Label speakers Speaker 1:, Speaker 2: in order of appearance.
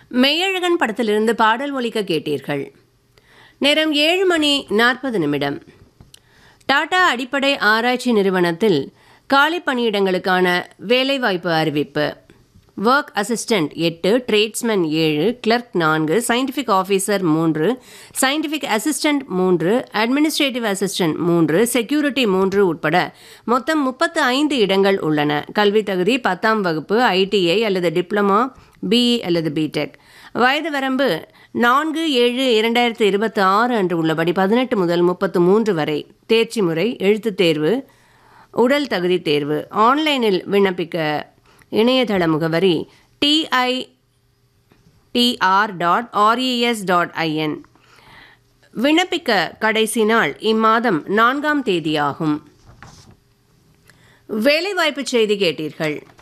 Speaker 1: மெய்யழகன் படத்திலிருந்து பாடல் ஒலிக்க கேட்டீர்கள் நேரம் ஏழு மணி நாற்பது நிமிடம் டாடா அடிப்படை ஆராய்ச்சி நிறுவனத்தில் காலி பணியிடங்களுக்கான வேலைவாய்ப்பு அறிவிப்பு ஒர்க் அசிஸ்டன்ட் எட்டு ட்ரேட்ஸ்மேன் ஏழு கிளர்க் நான்கு சயின்டிஃபிக் ஆஃபீஸர் மூன்று சயின்டிஃபிக் அசிஸ்டன்ட் மூன்று அட்மினிஸ்ட்ரேட்டிவ் அசிஸ்டன்ட் மூன்று செக்யூரிட்டி மூன்று உட்பட மொத்தம் முப்பத்து ஐந்து இடங்கள் உள்ளன கல்வி தகுதி பத்தாம் வகுப்பு ஐடிஐ அல்லது டிப்ளமா பிஇ அல்லது பிடெக் வயது வரம்பு நான்கு ஏழு இரண்டாயிரத்து இருபத்தி ஆறு அன்று உள்ளபடி பதினெட்டு முதல் முப்பத்து மூன்று வரை தேர்ச்சி முறை எழுத்துத் தேர்வு உடல் தகுதி தேர்வு ஆன்லைனில் விண்ணப்பிக்க இணையதள முகவரி TI TR dot RES dot IN விண்ணப்பிக்க கடைசி நாள் இம்மாதம் நான்காம் தேதியாகும் வேலைவாய்ப்பு செய்தி கேட்டீர்கள்